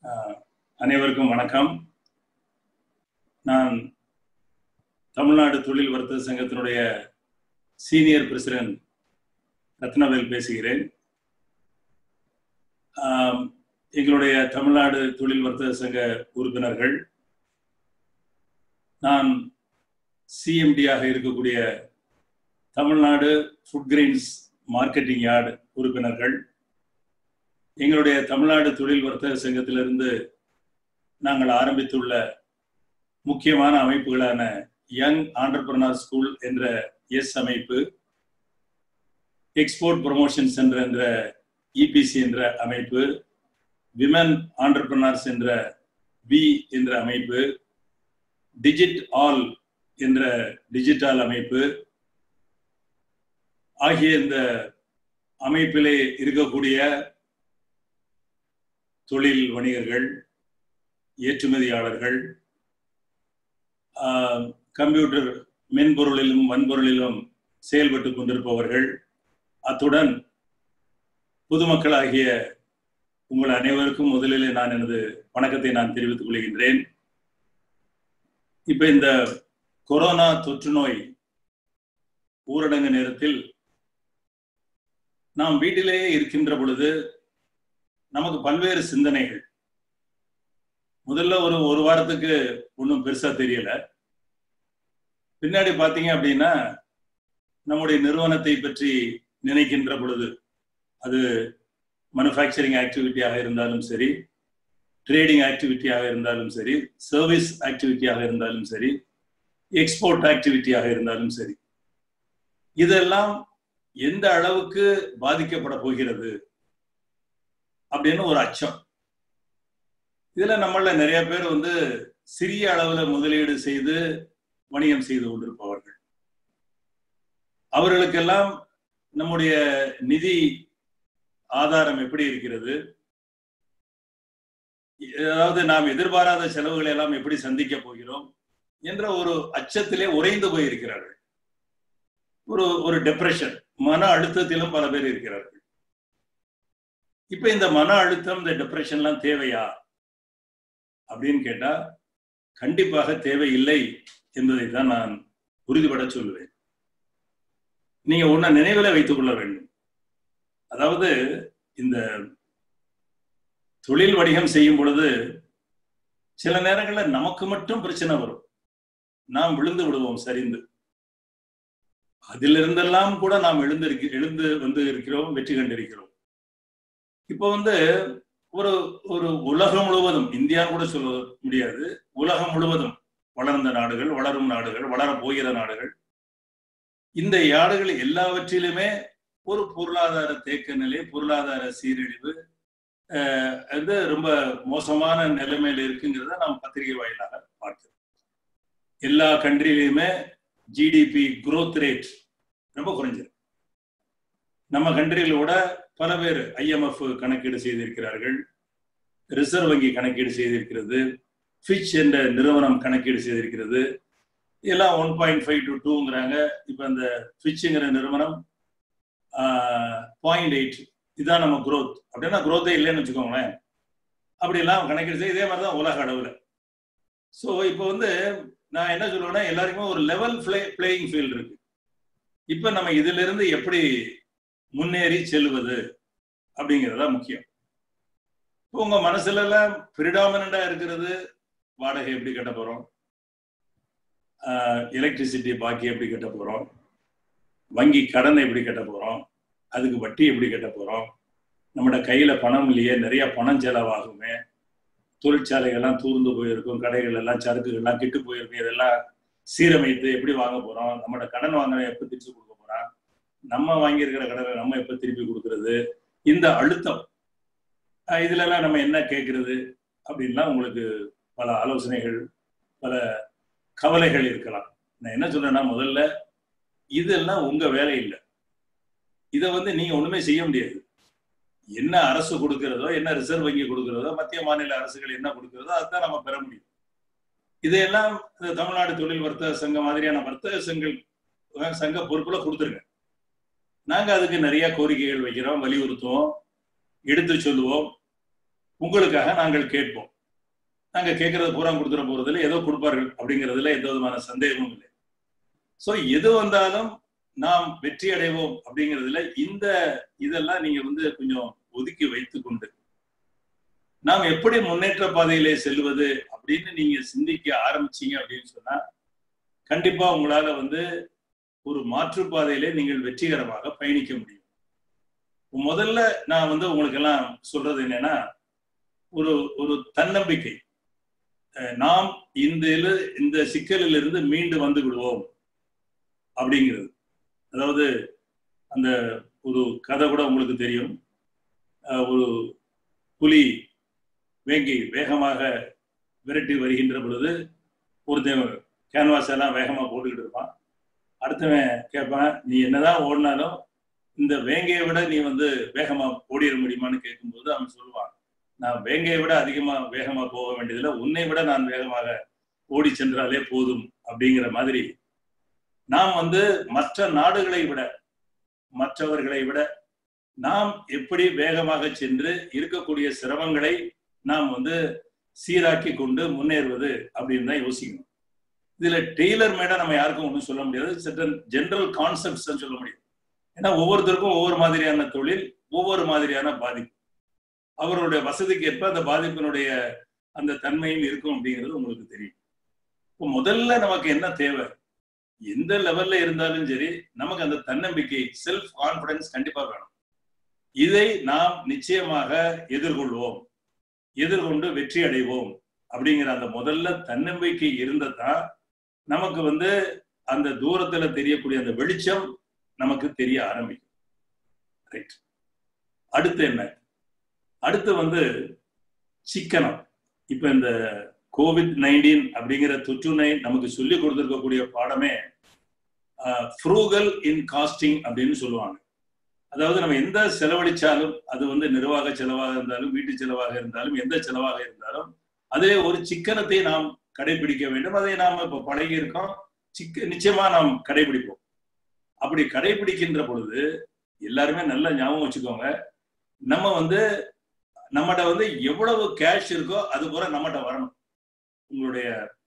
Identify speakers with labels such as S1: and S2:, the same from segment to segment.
S1: ஆஹ் அனைவருக்கும் வணக்கம் நான் தமிழ்நாடு தொழில் வர்த்தக சங்கத்தினுடைய சீனியர் பிரசிடென்ட் ரத்னவேல் பேசுகிறேன் ஆம், எங்களுடைய தமிழ்நாடு தொழில் வர்த்தக சங்க உறுப்பினர்கள் நான் சிஎம்டியாக இருக்கக்கூடிய Tamil Nadu food grains marketing yard உறுப்பினர்கள் எங்களுடைய தமிழ்நாடு தொழில் வர்த்தக சங்கத்திலிருந்து நாங்கள் ஆரம்பித்துள்ள முக்கியமான அமைப்புகளான யங் ஆண்டர்பிரனர் ஸ்கூல் என்ற எஸ் அமைப்பு எக்ஸ்போர்ட் ப்ரொமோஷன் சென்டர் என்ற இபிசி என்ற அமைப்பு விமன் ஆண்டர்பிரனர்ஸ் என்ற பி என்ற அமைப்பு டிஜிட் ஆல் என்ற டிஜிட்டல் அமைப்பு ஆகிய இந்த அமைப்பிலே இருக்கக்கூடிய தொழில் வணிகர்கள் ஏற்றுமதியாளர்கள் ஆஹ், கம்ப்யூட்டர் மென்பொருளிலும் வன்பொருளிலும் செயல்பட்டு கொண்டிருப்பவர்கள் அத்துடன் பொதுமக்களாகிய உங்கள் அனைவருக்கும் முதலிலே நான் எனது வணக்கத்தை நான் தெரிவித்துக் கொள்கின்றேன் இப்ப இந்த கொரோனா தொற்று நோய் ஊரடங்கு நேரத்தில் நாம் வீட்டிலேயே இருக்கின்ற பொழுது நமக்கு பல்வேறு சிந்தனைகள் முதல்ல ஒரு ஒரு வாரத்துக்கு ஒன்றும் பெருசா தெரியல பின்னாடி பாத்தீங்க அப்படின்னா நம்முடைய நிறுவனத்தை பற்றி நினைக்கின்ற பொழுது அது மேனுஃபேக்சரிங் ஆக்டிவிட்டியாக இருந்தாலும் சரி ட்ரேடிங் ஆக்டிவிட்டியாக இருந்தாலும் சரி சர்வீஸ் ஆக்டிவிட்டியாக இருந்தாலும் சரி எக்ஸ்போர்ட் ஆக்டிவிட்டியாக இருந்தாலும் சரி இதெல்லாம் எந்த அளவுக்கு பாதிக்கப்பட போகிறது அப்படின்னு ஒரு அச்சம் இதுல நம்மள நிறைய பேர் வந்து சிறிய அளவுல முதலீடு செய்து வணிகம் செய்து கொண்டிருப்பவர்கள் அவர்களுக்கெல்லாம் நம்முடைய நிதி ஆதாரம் எப்படி இருக்கிறது அதாவது நாம் எதிர்பாராத செலவுகளை எல்லாம் எப்படி சந்திக்க போகிறோம் என்ற ஒரு அச்சத்திலே உறைந்து போயிருக்கிறார்கள் ஒரு ஒரு டெப்ரெஷன் மன அழுத்தத்திலும் பல பேர் இருக்கிறார்கள் இப்ப இந்த மன அழுத்தம் இந்த டிப்ரெஷன்லாம் தேவையா அப்படின்னு கேட்டா கண்டிப்பாக தேவையில்லை என்பதை தான் நான் உறுதிபட சொல்லுவேன் நீங்க ஒன்ன நினைவில் வைத்துக் கொள்ள வேண்டும் அதாவது இந்த தொழில் வணிகம் செய்யும் பொழுது சில நேரங்களில் நமக்கு மட்டும் பிரச்சனை வரும் நாம் விழுந்து விடுவோம் சரிந்து அதிலிருந்தெல்லாம் கூட நாம் எழுந்து எழுந்து வந்து இருக்கிறோம் வெற்றி கண்டிருக்கிறோம் இப்போ வந்து ஒரு ஒரு உலகம் முழுவதும் இந்தியா கூட சொல்ல முடியாது உலகம் முழுவதும் வளர்ந்த நாடுகள் வளரும் நாடுகள் வளரப் போகிற நாடுகள் இந்த நாடுகள் எல்லாவற்றிலுமே ஒரு பொருளாதார தேக்க நிலை பொருளாதார சீரழிவு அஹ், வந்து ரொம்ப மோசமான நிலைமையில இருக்குங்கிறத நாம் பத்திரிகை வாயிலாக பார்க்கிறோம் எல்லா கண்ட்ரிலையுமே ஜிடிபி growth ரேட் ரொம்ப குறைஞ்சிருக்கு நம்ம கண்ட்ரியில கூட பல பேர் ஐஎம்எஃப் கணக்கீடு செய்திருக்கிறார்கள் ரிசர்வ் வங்கி கணக்கீடு செய்திருக்கிறது ஃபிச் என்ற நிறுவனம் கணக்கீடு செய்திருக்கிறது எல்லாம் ஒன் பாயிண்ட் ஃபைவ் டு டூங்கிறாங்க இப்போ அந்த ஃபிச்சுங்கிற நிறுவனம் பாயிண்ட் எயிட் இதுதான் நம்ம growth அப்படின்னா growth-ஏ இல்லைன்னு வச்சுக்கோங்களேன் அப்படிலாம் கணக்கீடு செய்ய இதே மாதிரி தான் உலக அளவில் ஸோ இப்போ வந்து நான் என்ன சொல்லுவேன்னா எல்லாருக்குமே ஒரு லெவல் பிளே பிளேயிங் ஃபீல்டு இருக்கு இப்போ நம்ம இதுல இருந்து எப்படி முன்னேறி செல்வது அப்படிங்கிறதா முக்கியம் இப்போ உங்க மனசுல எல்லாம் பிரிடாமினா இருக்கிறது வாடகை எப்படி கட்ட போறோம் எலக்ட்ரிசிட்டி பாக்கி எப்படி கட்ட போறோம் வங்கி கடனை எப்படி கட்ட போறோம் அதுக்கு வட்டி எப்படி கட்ட போறோம் நம்மட கையில பணம் இல்லையே நிறைய பணம் செலவாகுமே தொழிற்சாலைகள்லாம் தூர்ந்து போயிருக்கும் கடைகள் எல்லாம் சரக்குகள்லாம் கெட்டு போயிருக்கும் இதெல்லாம் சீரமைத்து எப்படி வாங்க போறோம் நம்மளோட கடன் வாங்கின எப்ப திருப்பி கொடுக்க போறோம் நம்ம வாங்கியிருக்கிற கடனை நம்ம எப்ப திருப்பி கொடுக்கறது இந்த அழுத்தம் அஹ் இதுல எல்லாம் நம்ம என்ன கேட்கறது அப்படின்லாம் உங்களுக்கு பல ஆலோசனைகள் பல கவலைகள் இருக்கலாம் நான் என்ன சொல்றேன்னா முதல்ல இதெல்லாம் உங்க வேலை இல்லை இதை வந்து நீங்க ஒண்ணுமே செய்ய முடியாது என்ன அரசு கொடுக்கிறதோ என்ன ரிசர்வ் வங்கி கொடுக்கிறதோ மத்திய மாநில அரசுகள் என்ன கொடுக்கிறதோ அதுதான் நம்ம பெற முடியும் இதையெல்லாம் இந்த தமிழ்நாடு தொழில் வர்த்தக சங்கம் மாதிரியான வர்த்தக சங்கள் அஹ் சங்க பொறுப்புல கொடுத்துருங்க நாங்க அதுக்கு நிறைய கோரிக்கைகள் வைக்கிறோம் வலியுறுத்துவோம் எடுத்து சொல்லுவோம் உங்களுக்காக நாங்கள் கேட்போம் நாங்க கேட்கறது பூரா கொடுத்துட போறதுல ஏதோ கொடுப்பார்கள் அப்படிங்கிறதுல எந்த விதமான சந்தேகமும் இல்லை சோ எது வந்தாலும் நாம் வெற்றி அடைவோம் அப்படிங்கிறதுல இந்த இதெல்லாம் நீங்க வந்து கொஞ்சம் ஒதுக்கி வைத்து கொண்டு நாம் எப்படி முன்னேற்ற பாதையிலே செல்வது அப்படின்னு நீங்க சிந்திக்க ஆரம்பிச்சீங்க அப்படின்னு சொன்னா கண்டிப்பா உங்களால வந்து ஒரு மாற்றுப்பாதையிலே நீங்கள் வெற்றிகரமாக பயணிக்க முடியும் முதல்ல நான் வந்து உங்களுக்கு எல்லாம் சொல்றது என்னன்னா ஒரு ஒரு தன்னம்பிக்கை நாம் இந்த இந்த சிக்கலில் இருந்து மீண்டு வந்து விடுவோம் அப்படிங்கிறது அதாவது அந்த ஒரு கதை கூட உங்களுக்கு தெரியும் ஒரு புலி வேங்கி வேகமாக விரட்டி வருகின்ற பொழுது ஒருத்தன் கேன்வாஸ் எல்லாம் வேகமா போட்டுக்கிட்டு இருப்பான் அடுத்தவன் கேட்பான் நீ என்னதான் ஓடினாலும் இந்த வேங்கையை விட நீ வந்து வேகமா ஓடிட முடியுமான்னு கேட்கும்போது அவன் சொல்லுவான் நான் வேங்கையை விட அதிகமா வேகமா போக வேண்டியதில்லை உன்னை விட நான் வேகமாக ஓடி சென்றாலே போதும் அப்படிங்கிற மாதிரி நாம் வந்து மற்ற நாடுகளை விட மற்றவர்களை விட நாம் எப்படி வேகமாக சென்று இருக்கக்கூடிய சிரமங்களை நாம் வந்து சீராக்கி கொண்டு முன்னேறுவது அப்படின்னு தான் யோசிக்கணும் இதுல டெய்லர் மேடா நம்ம யாருக்கும் ஒன்றும் சொல்ல முடியாது சட்டன் ஜென்ரல் கான்செப்ட்ஸ் தான் சொல்ல முடியும் ஏன்னா ஒவ்வொருத்தருக்கும் ஒவ்வொரு மாதிரியான தொழில் ஒவ்வொரு மாதிரியான பாதிப்பு அவருடைய வசதிக்கு ஏற்ப அந்த பாதிப்பினுடைய அந்த தன்மையும் இருக்கும் அப்படிங்கிறது உங்களுக்கு தெரியும் இப்போ முதல்ல நமக்கு என்ன தேவை எந்த லெவல்ல இருந்தாலும் சரி நமக்கு அந்த தன்னம்பிக்கை செல்ஃப் கான்பிடன்ஸ் கண்டிப்பா வேணும் இதை நாம் நிச்சயமாக எதிர்கொள்வோம் எதிர்கொண்டு வெற்றி அடைவோம் அப்படிங்கிற அந்த முதல்ல தன்னம்பிக்கை இருந்ததான் நமக்கு வந்து அந்த தூரத்துல தெரியக்கூடிய அந்த வெளிச்சம் நமக்கு தெரிய ஆரம்பிக்கும் ரைட் அடுத்து என்ன அடுத்து வந்து சிக்கனம் இப்ப இந்த கோவிட் நைன்டீன் அப்படிங்கிற தொற்று நோய் நமக்கு சொல்லி கொடுத்துருக்கக்கூடிய பாடமே ஃப்ரூகல் இன் காஸ்டிங் அப்படின்னு சொல்லுவாங்க அதாவது நம்ம எந்த செலவழிச்சாலும் அது வந்து நிர்வாக செலவாக இருந்தாலும் வீட்டு செலவாக இருந்தாலும் எந்த செலவாக இருந்தாலும் அதே ஒரு சிக்கனத்தை நாம் கடைபிடிக்க வேண்டும் அதை நாம் இப்ப பழகி இருக்கோம் சிக்க நிச்சயமா நாம் கடைபிடிப்போம் அப்படி கடைபிடிக்கின்ற பொழுது எல்லாருமே நல்ல ஞாபகம் வச்சுக்கோங்க நம்ம வந்து நம்மகிட்ட வந்து எவ்வளவு கேஷ் இருக்கோ அது போல நம்மகிட்ட வரணும் உங்களுடைய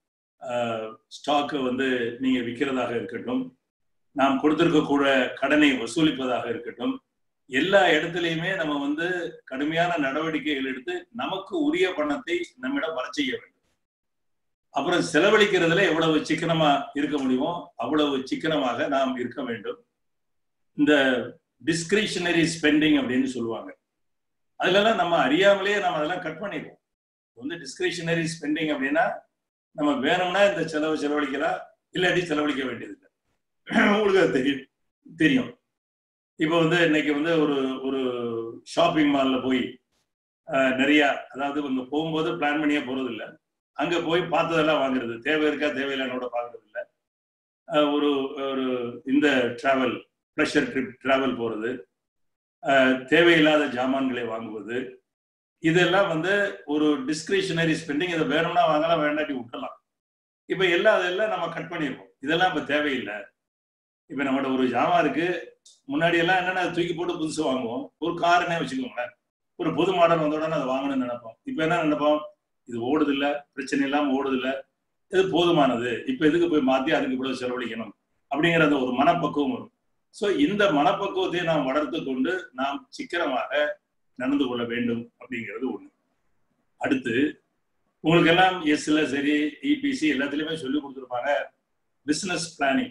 S1: ஸ்டாக்கை வந்து நீங்க விற்கிறதாக இருக்கட்டும் நாம் கொடுத்திருக்க கூட கடனை வசூலிப்பதாக இருக்கட்டும் எல்லா இடத்துலையுமே நம்ம வந்து கடுமையான நடவடிக்கைகள் எடுத்து நமக்கு உரிய பணத்தை நம்மிடம் வர செய்ய வேண்டும் அப்புறம் செலவழிக்கிறதுல எவ்வளவு சிக்கனமா இருக்க முடியுமோ அவ்வளவு சிக்கனமாக நாம் இருக்க வேண்டும் இந்த டிஸ்கிரிஷனரி ஸ்பெண்டிங் அப்படின்னு சொல்லுவாங்க அதுலலாம் நம்ம அறியாமலேயே நம்ம அதெல்லாம் கட் பண்ணிடுவோம் வந்து டிஸ்கிரிஷனரி ஸ்பெண்டிங் அப்படின்னா நம்ம வேணும்னா இந்த செலவு செலவழிக்கலாம் இல்லாட்டி செலவழிக்க வேண்டியது இல்லை உங்களுக்கு அது தெரியும் தெரியும் இப்போ வந்து இன்னைக்கு வந்து ஒரு ஒரு ஷாப்பிங் மால்ல போய் நிறைய அதாவது இங்க போகும்போது பிளான் பண்ணியே போறது இல்லை அங்க போய் பார்த்ததெல்லாம் வாங்குறது தேவை இருக்கா தேவையில்லைன்னு பாக்குறது இல்லை ஒரு ஒரு இந்த டிராவல் ப்ளஷர் ட்ரிப் டிராவல் போறது தேவையில்லாத ஜாமான்களை வாங்குவது இதெல்லாம் வந்து ஒரு டிஸ்கிரிஷனரி ஸ்பெண்டிங் இதை வேணும்னா வாங்கலாம் வேண்டாட்டி விட்டலாம் இப்ப எல்லாம் அதெல்லாம் நம்ம கட் பண்ணிடுவோம் இதெல்லாம் இப்ப தேவையில்லை இப்ப நம்மகிட்ட ஒரு ஜாமான் இருக்கு முன்னாடி எல்லாம் என்னென்ன தூக்கி போட்டு புதுசு வாங்குவோம் ஒரு காருன்னே வச்சுக்கோங்களேன் ஒரு புது மாடல் வந்த உடனே அதை வாங்கணும்னு நினைப்போம் இப்ப என்ன நினைப்போம் இது ஓடுது இல்ல பிரச்சனை இல்லாம ஓடுது இல்ல இது போதுமானது இப்ப எதுக்கு போய் மாத்தி அதுக்கு இவ்வளவு செலவழிக்கணும் அப்படிங்கிற அந்த ஒரு மனப்பக்குவம் வரும் சோ இந்த மனப்பக்குவத்தை நாம் வளர்த்து கொண்டு நாம் சிக்கனமாக நடந்து கொள்ள வேண்டும் அப்படிங்கிறது ஒண்ணு அடுத்து உங்களுக்கு எல்லாம் எஸ்ல சரி இபிசி எல்லாத்துலயுமே சொல்லி கொடுத்துருப்பாங்க பிசினஸ் பிளானிங்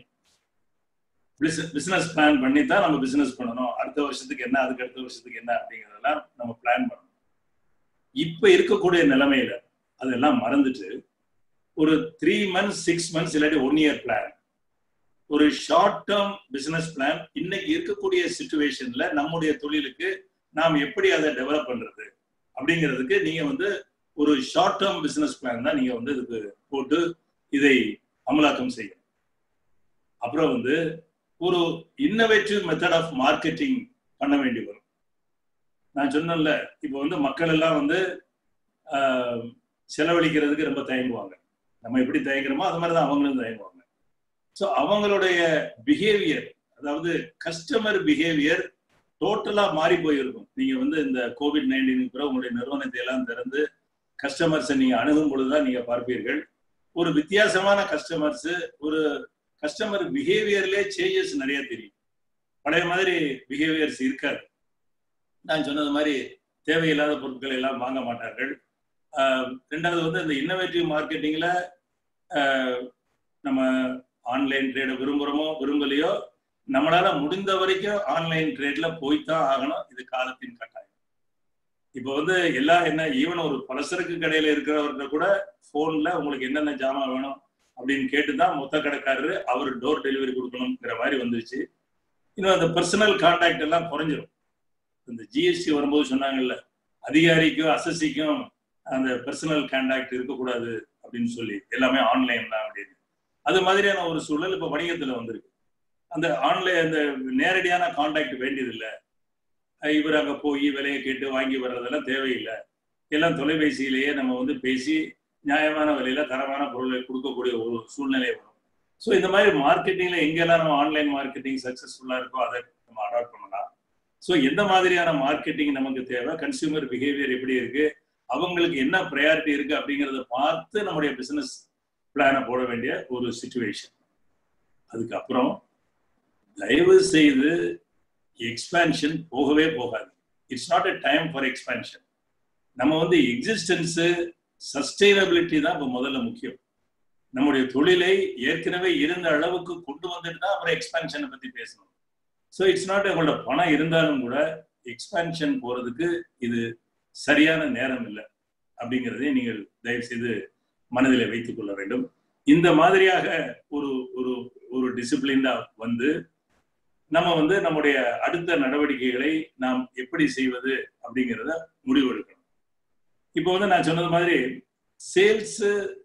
S1: பிசினஸ் பிளான் பண்ணி தான் நம்ம பிசினஸ் பண்ணணும் அடுத்த வருஷத்துக்கு என்ன அதுக்கு அடுத்த வருஷத்துக்கு என்ன அப்படிங்கிறதெல்லாம் நம்ம பிளான் பண்ணணும் இப்ப இருக்கக்கூடிய நிலைமையில அதெல்லாம் மறந்துட்டு ஒரு த்ரீ மந்த்ஸ் சிக்ஸ் மந்த்ஸ் இல்லாட்டி ஒன் இயர் பிளான் ஒரு ஷார்ட் டேர்ம் பிசினஸ் பிளான் இன்னைக்கு இருக்கக்கூடிய சுச்சுவேஷன்ல நம்முடைய தொழிலுக்கு நாம் எப்படி அதை டெவலப் பண்றது அப்படிங்கிறதுக்கு நீங்க வந்து ஒரு ஷார்ட் டேர்ம் பிசினஸ் பிளான் தான் நீங்க வந்து இதுக்கு போட்டு இதை அமலாக்கம் செய்யணும் அப்புறம் வந்து ஒரு இன்னோவேட்டிவ் மெத்தட் ஆஃப் மார்க்கெட்டிங் பண்ண வேண்டி வரும் நான் சொன்னேன்ல இப்போ வந்து மக்கள் எல்லாம் வந்து செலவழிக்கிறதுக்கு ரொம்ப தயங்குவாங்க நம்ம எப்படி தயங்குறோமோ அது மாதிரி தான் அவங்களும் தயங்குவாங்க ஸோ அவங்களுடைய பிஹேவியர் அதாவது கஸ்டமர் பிஹேவியர் டோட்டலா மாறி போயிருக்கும் நீங்க வந்து இந்த கோவிட் நைன்டீனுக்கு பிறகு உங்களுடைய நிறுவனத்தை எல்லாம் திறந்து கஸ்டமர்ஸை நீங்க அணுகும் பொழுதுதான் நீங்க பார்ப்பீர்கள் ஒரு வித்தியாசமான கஸ்டமர்ஸ் ஒரு கஸ்டமர் பிஹேவியர்லேயே சேஞ்சஸ் நிறைய தெரியும் பழைய மாதிரி பிஹேவியர்ஸ் இருக்காது நான் சொன்னது மாதிரி தேவையில்லாத பொருட்களை எல்லாம் வாங்க மாட்டார்கள் ரெண்டாவது வந்து இந்த இன்னோவேட்டிவ் மார்க்கெட்டிங்ல நம்ம ஆன்லைன் ட்ரேடை விரும்புகிறோமோ விரும்பலையோ நம்மளால முடிந்த வரைக்கும் ஆன்லைன் ட்ரேட்ல போய்தான் ஆகணும் இது காலத்தின் கட்டாயம் இப்போ வந்து எல்லாம் என்ன ஈவன் ஒரு பலசரக்கு கடையில இருக்கிறவர்கிட்ட கூட போன்ல உங்களுக்கு என்னென்ன ஜாமான் வேணும் அப்படின்னு கேட்டுதான் மொத்த கடைக்காரரு அவர் டோர் டெலிவரி கொடுக்கணுங்கிற மாதிரி வந்துருச்சு இன்னும் அந்த பர்சனல் கான்டாக்ட் எல்லாம் குறைஞ்சிரும் இந்த ஜிஎஸ்டி வரும்போது சொன்னாங்கல்ல அதிகாரிக்கும் அசசிக்கும் அந்த பர்சனல் கான்டாக்ட் இருக்கக்கூடாது அப்படின்னு சொல்லி எல்லாமே ஆன்லைன் தான் அப்படின்னு அது மாதிரியான ஒரு சூழல் இப்ப வணிகத்துல வந்திருக்கு அந்த ஆன்லைன் அந்த நேரடியான கான்டாக்ட் வேண்டியதில்லை இவர் அங்க போய் விலையை கேட்டு வாங்கி வர்றதெல்லாம் தேவையில்லை எல்லாம் தொலைபேசியிலேயே நம்ம வந்து பேசி நியாயமான விலையில தரமான பொருளை கொடுக்கக்கூடிய ஒரு சூழ்நிலை வரும் ஸோ இந்த மாதிரி மார்க்கெட்டிங்ல எங்கெல்லாம் நம்ம ஆன்லைன் மார்க்கெட்டிங் சக்சஸ்ஃபுல்லா இருக்கோ அதை நம்ம அடாப்ட் பண்ணலாம் ஸோ எந்த மாதிரியான மார்க்கெட்டிங் நமக்கு தேவை கன்சியூமர் பிஹேவியர் எப்படி இருக்கு அவங்களுக்கு என்ன ப்ரையாரிட்டி இருக்கு அப்படிங்கிறத பார்த்து நம்முடைய பிசினஸ் பிளானை போட வேண்டிய ஒரு சுச்சுவேஷன் அதுக்கப்புறம் தயவு செய்து எக்ஸ்பேன்ஷன் போகவே போகாது it's not a time for expansion நம்ம வந்து எக்ஸிஸ்டன்ஸு சஸ்டைனபிலிட்டி தான் இப்போ முதல்ல முக்கியம் நம்முடைய தொழிலை ஏற்கனவே இருந்த அளவுக்கு கொண்டு வந்துட்டு தான் அப்புறம் எக்ஸ்பேன்ஷனை பத்தி பேசணும் ஸோ இட்ஸ் நாட் உங்களோட பணம் இருந்தாலும் கூட எக்ஸ்பேன்ஷன் போறதுக்கு இது சரியான நேரம் இல்லை அப்படிங்கிறதை நீங்கள் தயவு செய்து மனதில் வைத்துக் கொள்ள வேண்டும் இந்த மாதிரியாக ஒரு ஒரு ஒரு டிசிப்ளின்டா வந்து நம்ம வந்து நம்முடைய அடுத்த நடவடிக்கைகளை நாம் எப்படி செய்வது அப்படிங்கிறத முடிவெடுக்கணும் இப்போ வந்து நான் சொன்னது மாதிரி சேல்ஸ்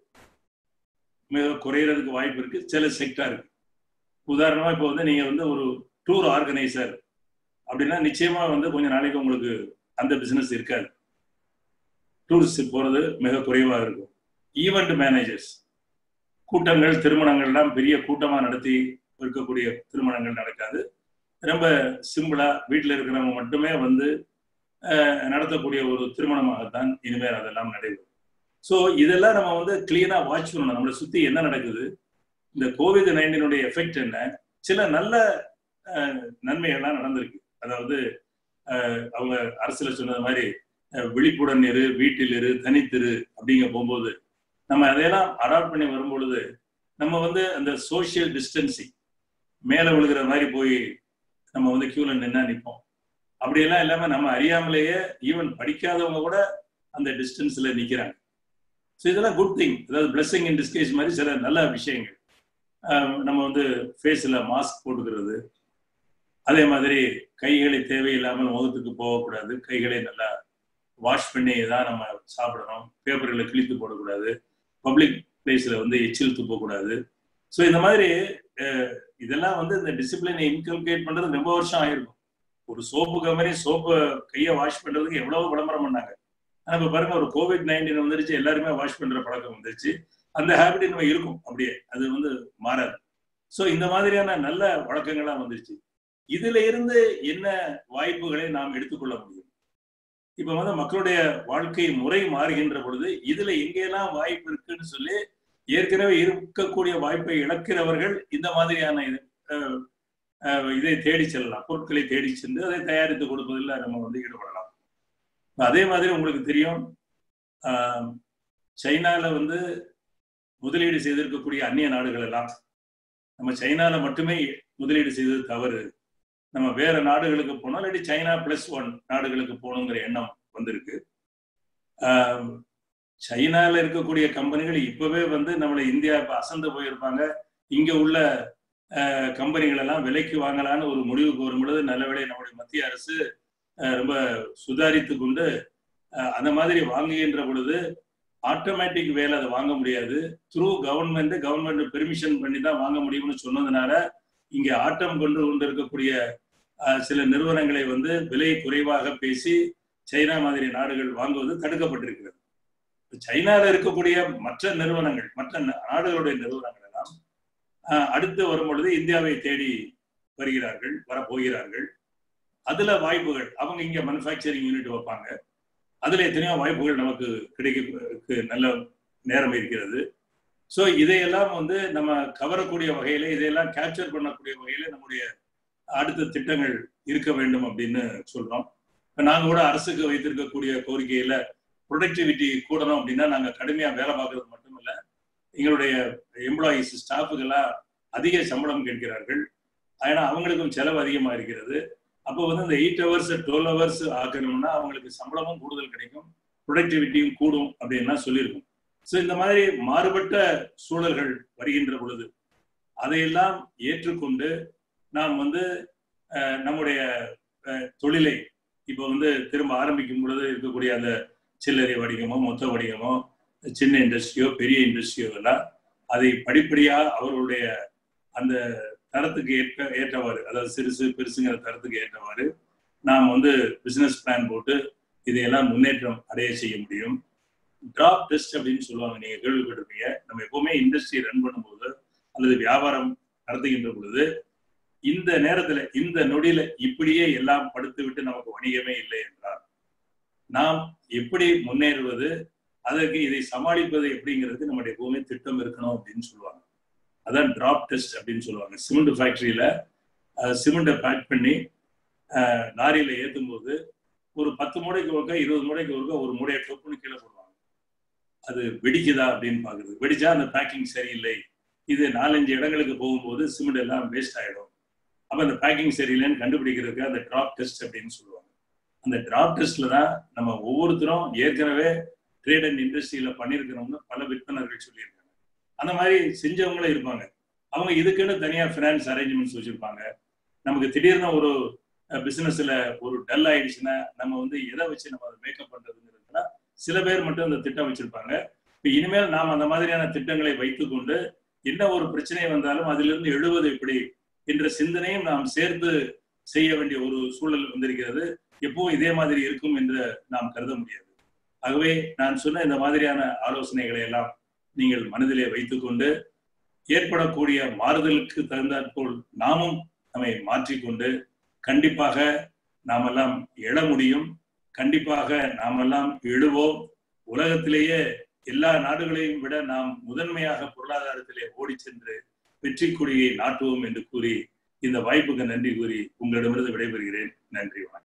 S1: மிக குறையறதுக்கு வாய்ப்பு இருக்கு சில செக்டாருக்கு உதாரணமா இப்போ வந்து நீங்க வந்து ஒரு டூர் ஆர்கனைசர் அப்படின்னா நிச்சயமா வந்து கொஞ்ச நாளைக்கு உங்களுக்கு அந்த பிசினஸ் இருக்காது டூரிஸ்ட் போறது மிக குறைவா இருக்கும் ஈவெண்ட் மேனேஜர்ஸ் கூட்டங்கள் திருமணங்கள்லாம் பெரிய கூட்டமா நடத்தி இருக்கக்கூடிய திருமணங்கள் நடக்காது ரொம்ப சிம்பிளா வீட்டில் இருக்கிறவங்க மட்டுமே வந்து நடத்தக்கூடிய ஒரு திருமணமாகத்தான் இனிமேல் அதெல்லாம் நடைபெறும் ஸோ இதெல்லாம் நம்ம வந்து கிளீனா வாட்ச் பண்ணணும் நம்மளை சுத்தி என்ன நடக்குது இந்த கோவிட் நைன்டீனுடைய எஃபெக்ட் என்ன சில நல்ல நன்மைகள்லாம் நடந்திருக்கு அதாவது அவங்க அரசுல சொன்னது மாதிரி விழிப்புடன் இரு வீட்டில் இரு தனித்திரு அப்படிங்க போகும்போது நம்ம அதையெல்லாம் அடாப்ட் பண்ணி வரும்பொழுது நம்ம வந்து அந்த சோசியல் டிஸ்டன்சிங் மேலே விழுகிற மாதிரி போய் நம்ம வந்து கியூல நின்னா நிற்போம் அப்படியெல்லாம் இல்லாம நம்ம அறியாமலேயே ஈவன் படிக்காதவங்க கூட அந்த டிஸ்டன்ஸ்ல நிக்கிறாங்க ஸோ இதெல்லாம் குட் திங் அதாவது பிளெஸிங் இன் டிஸ்கேஸ் மாதிரி சில நல்ல விஷயங்கள் நம்ம வந்து ஃபேஸில் மாஸ்க் போட்டுக்கிறது அதே மாதிரி கைகளை தேவையில்லாமல் முகத்துக்கு போகக்கூடாது கைகளை நல்லா வாஷ் பண்ணி தான் நம்ம சாப்பிடணும் பேப்பர்களை கிழித்து போடக்கூடாது பப்ளிக் பிளேஸில் வந்து எச்சில் துப்பக்கூடாது ஸோ இந்த மாதிரி இதெல்லாம் வந்து இந்த டிசிப்ளினை இன்கல்கேட் பண்ணுறது ரொம்ப வருஷம் ஆயிருக்கும் ஒரு சோப்பு கம்பெனி சோப்பு கையை வாஷ் பண்ணுறதுக்கு எவ்வளவு விளம்பரம் பண்ணாங்க ஆனால் இப்போ பாருங்க ஒரு கோவிட் நைன்டீன் வந்துருச்சு எல்லாருமே வாஷ் பண்ணுற பழக்கம் வந்துருச்சு அந்த ஹேபிட் நம்ம இருக்கும் அப்படியே அது வந்து மாறாது ஸோ இந்த மாதிரியான நல்ல வழக்கங்கள்லாம் வந்துருச்சு இதுல இருந்து என்ன வாய்ப்புகளை நாம் எடுத்துக்கொள்ள முடியும் இப்ப வந்து மக்களுடைய வாழ்க்கை முறை மாறுகின்ற பொழுது இதுல எங்கெல்லாம் வாய்ப்பு இருக்குன்னு சொல்லி ஏற்கனவே இருக்கக்கூடிய வாய்ப்பை இழக்கிறவர்கள் இந்த மாதிரியான இதை தேடி செல்லலாம் பொருட்களை தேடி சென்று அதை தயாரித்து கொடுப்பதில் நம்ம வந்து ஈடுபடலாம் அதே மாதிரி உங்களுக்கு தெரியும் சைனால வந்து முதலீடு செய்திருக்கக்கூடிய அந்நிய நாடுகள் எல்லாம் நம்ம சைனால மட்டுமே முதலீடு செய்தது தவறு நம்ம வேற நாடுகளுக்கு போனோம் இல்லாட்டி சைனா பிளஸ் ஒன் நாடுகளுக்கு போகணுங்கிற எண்ணம் வந்திருக்கு சைனால இருக்கக்கூடிய கம்பெனிகள் இப்பவே வந்து நம்மளை இந்தியா இப்ப அசந்து போயிருப்பாங்க இங்க உள்ள கம்பெனிகள் எல்லாம் விலைக்கு வாங்கலான்னு ஒரு முடிவுக்கு வரும் பொழுது நல்லவேளை நம்முடைய மத்திய அரசு ரொம்ப சுதாரித்து கொண்டு அந்த மாதிரி வாங்குகின்ற பொழுது ஆட்டோமேட்டிக் வேலை அதை வாங்க முடியாது த்ரூ கவர்மெண்ட் கவர்மெண்ட் பெர்மிஷன் பண்ணி தான் வாங்க முடியும்னு சொன்னதுனால இங்கே ஆட்டம் கொண்டு கொண்டு இருக்கக்கூடிய சில நிறுவனங்களை வந்து விலை குறைவாக பேசி சைனா மாதிரி நாடுகள் வாங்குவது தடுக்கப்பட்டிருக்கிறது சைனால இருக்கக்கூடிய மற்ற நிறுவனங்கள் மற்ற நாடுகளுடைய நிறுவனங்கள் எல்லாம் அடுத்து வரும் பொழுது இந்தியாவை தேடி வருகிறார்கள் வரப்போகிறார்கள் அதுல வாய்ப்புகள் அவங்க இங்க மேனுஃபேக்சரிங் யூனிட் வைப்பாங்க அதுல எத்தனையோ வாய்ப்புகள் நமக்கு கிடைக்க நல்ல நேரம் இருக்கிறது ஸோ இதையெல்லாம் வந்து நம்ம கவரக்கூடிய வகையில இதையெல்லாம் கேப்சர் பண்ணக்கூடிய வகையில நம்முடைய அடுத்த திட்டங்கள் இருக்க வேண்டும் அப்படின்னு சொல்றோம் இப்போ நாங்கள் கூட அரசுக்கு வைத்திருக்கக்கூடிய கோரிக்கையில ப்ரொடக்டிவிட்டி கூடணும் அப்படின்னா நாங்கள் கடுமையாக வேலை பார்க்கறது மட்டும் இல்லை எங்களுடைய எம்ப்ளாயீஸ் ஸ்டாஃபுக்கெல்லாம் அதிக சம்பளம் கேட்கிறார்கள் ஏன்னா அவங்களுக்கும் செலவு அதிகமாக இருக்கிறது அப்போ வந்து இந்த எயிட் ஹவர்ஸ் டுவெல் ஹவர்ஸ் ஆக்கணும்னா அவங்களுக்கு சம்பளமும் கூடுதல் கிடைக்கும் ப்ரொடக்டிவிட்டியும் கூடும் அப்படின்லாம் சொல்லியிருக்கும் ஸோ இந்த மாதிரி மாறுபட்ட சூழல்கள் வருகின்ற பொழுது அதையெல்லாம் ஏற்றுக்கொண்டு நாம் வந்து நம்முடைய தொழிலை இப்போ வந்து திரும்ப ஆரம்பிக்கும் பொழுது இருக்கக்கூடிய அந்த சில்லறை வணிகமோ மொத்த வணிகமோ சின்ன இண்டஸ்ட்ரியோ பெரிய இண்டஸ்ட்ரியோ எல்லாம் அதை படிப்படியாக அவர்களுடைய அந்த தரத்துக்கு ஏற்ற ஏற்றவாறு அதாவது சிறுசு பெருசுங்கிற தரத்துக்கு ஏற்றவாறு நாம் வந்து பிசினஸ் பிளான் போட்டு இதையெல்லாம் முன்னேற்றம் அடைய செய்ய முடியும் டிராப் டெஸ்ட் அப்படின்னு சொல்லுவாங்க நீங்க கேள்விப்பட்டிருப்பீங்க நம்ம எப்பவுமே இண்டஸ்ட்ரி ரன் பண்ணும்போது அல்லது வியாபாரம் நடத்துகின்ற பொழுது இந்த நேரத்துல இந்த நொடியில இப்படியே எல்லாம் படுத்து விட்டு நமக்கு வணிகமே இல்லை என்றால் நாம் எப்படி முன்னேறுவது அதற்கு இதை சமாளிப்பது எப்படிங்கிறது நம்முடைய எப்பவுமே திட்டம் இருக்கணும் அப்படின்னு சொல்லுவாங்க அதான் டிராப் டெஸ்ட் அப்படின்னு சொல்லுவாங்க சிமெண்ட் ஃபேக்டரியில சிமெண்ட்டை பேக் பண்ணி லாரியில ஏற்றும் போது ஒரு பத்து மூடைக்கு ஒருக்கா இருபது மூடைக்கு ஒருக்கா ஒரு மூடையை டொப்புன்னு கீழே போடுவாங்க அது வெடிக்குதா அப்படின்னு பாக்குறது வெடிச்சா அந்த பேக்கிங் சரியில்லை இது நாலஞ்சு இடங்களுக்கு போகும்போது சிமெண்ட் எல்லாம் வேஸ்ட் ஆயிடும் அப்ப அந்த பேக்கிங் சரியில்லைன்னு கண்டுபிடிக்கிறதுக்கு அந்த டிராப் டெஸ்ட் அப்படின்னு சொல்லுவாங்க அந்த டிராப் டெஸ்ட்ல தான் நம்ம ஒவ்வொருத்தரும் ஏற்கனவே ட்ரேட் அண்ட் இண்டஸ்ட்ரியில பண்ணியிருக்கிறோம்னு பல விற்பனர்கள் சொல்லியிருக்காங்க அந்த மாதிரி செஞ்சவங்களும் இருப்பாங்க அவங்க இதுக்குன்னு தனியா ஃபினான்ஸ் அரேஞ்ச்மெண்ட்ஸ் வச்சிருப்பாங்க நமக்கு திடீர்னு ஒரு பிசினஸ்ல ஒரு டல் ஆயிடுச்சுன்னா நம்ம வந்து எதை வச்சு நம்ம அதை மேக்கப் பண்றதுங்கிறதுனா சில பேர் மட்டும் அந்த திட்டம் வச்சிருப்பாங்க இப்போ இனிமேல் நாம் அந்த மாதிரியான திட்டங்களை வைத்துக்கொண்டு என்ன ஒரு பிரச்சனை வந்தாலும் அதிலிருந்து எழுவது எப்படி என்ற சிந்தனையும் நாம் சேர்த்து செய்ய வேண்டிய ஒரு சூழல் வந்திருக்கிறது எப்பவும் இதே மாதிரி இருக்கும் என்று நாம் கருத முடியாது ஆகவே நான் சொன்ன இந்த மாதிரியான ஆலோசனைகளை எல்லாம் நீங்கள் மனதிலே வைத்துக்கொண்டு ஏற்படக்கூடிய மாறுதலுக்கு தகுந்தாற்போல் நாமும் நம்மை மாற்றிக்கொண்டு கண்டிப்பாக நாமெல்லாம் எழ முடியும் கண்டிப்பாக நாமெல்லாம் எழுவோம் உலகத்திலேயே எல்லா நாடுகளையும் விட நாம் முதன்மையாக பொருளாதாரத்திலே ஓடி சென்று வெற்றி கொடியை நாட்டுவோம் என்று கூறி இந்த வாய்ப்புக்கு நன்றி கூறி உங்களிடமிருந்து விடைபெறுகிறேன் நன்றி வணக்கம்